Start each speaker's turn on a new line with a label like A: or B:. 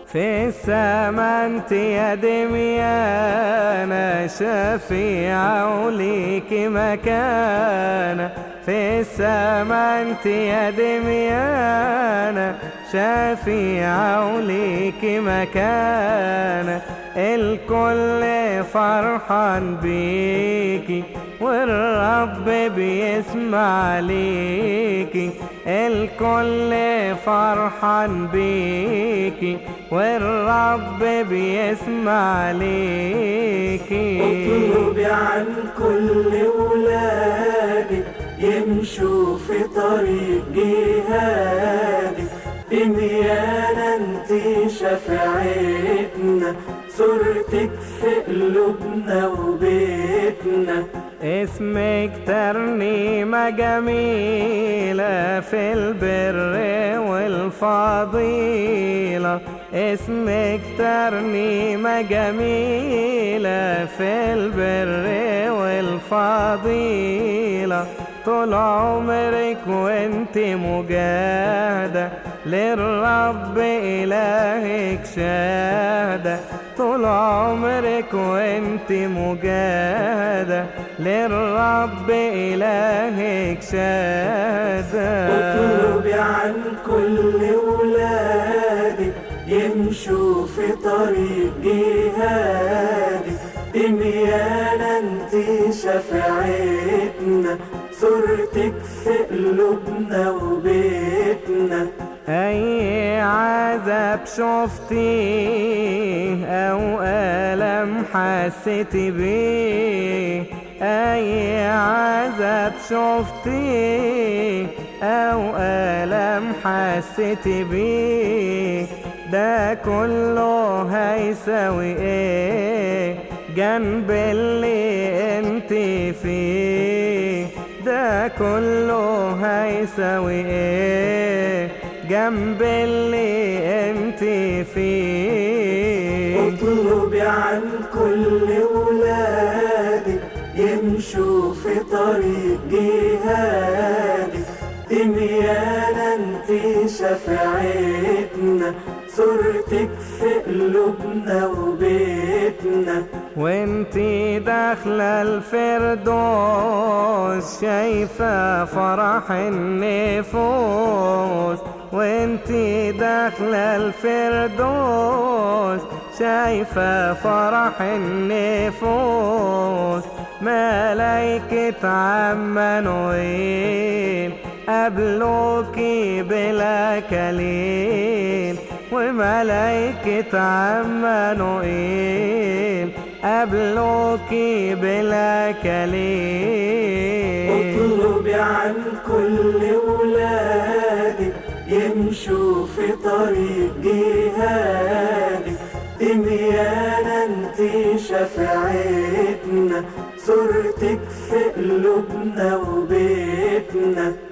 A: في السما انت يا دميانة شفيعة وليك مكانة في السما انت يا دميانة شفيعة وليك مكانة الكل فرحان بيكي والرب بيسمع ليكي الكل فرحان بيكي والرب بيسمع ليكي
B: اطلبي عن كل ولادك يمشوا في طريق جهادك دميانا انت شفاعتنا صورتك في قلوبنا وبيتنا
A: اسمك ترنيمة جميلة في البر والفضيلة اسمك ترنيمة جميلة في البر والفضيلة طول عمرك وانت مجاهدة للرب إلهك شهادة طول عمرك وانت مجاهدة للرب إلهك شهادة
B: اطلبي عن كل ولادك يمشوا في طريق جهادك دميانا انت شفاعتنا صورتك في قلوبنا وبيتنا
A: أي عذاب شفتيه أو ألم حسيت بيه أي عذاب شفتيه أو ألم حسيت بيه ده كله هيساوي ايه جنب اللي انت فيه ده كله هيساوي ايه جنب اللي انت فيه
B: اطلبي عن كل ولادك يمشوا في طريق جهادك دميانا انت شفاعتنا صورتك في قلوبنا وبيتنا
A: وانتي داخلة الفردوس شايفة فرح النفوس وانتي داخلة الفردوس شايفة فرح النفوس ملايكة عمانويل قبلوكي بلا كليل وملايكة عمانوئيل قبلوكي بلا كليل
B: اطلبي عن كل ولادك يمشوا في طريق جهادك دميانا انت شفاعتنا صورتك في قلوبنا وبيتنا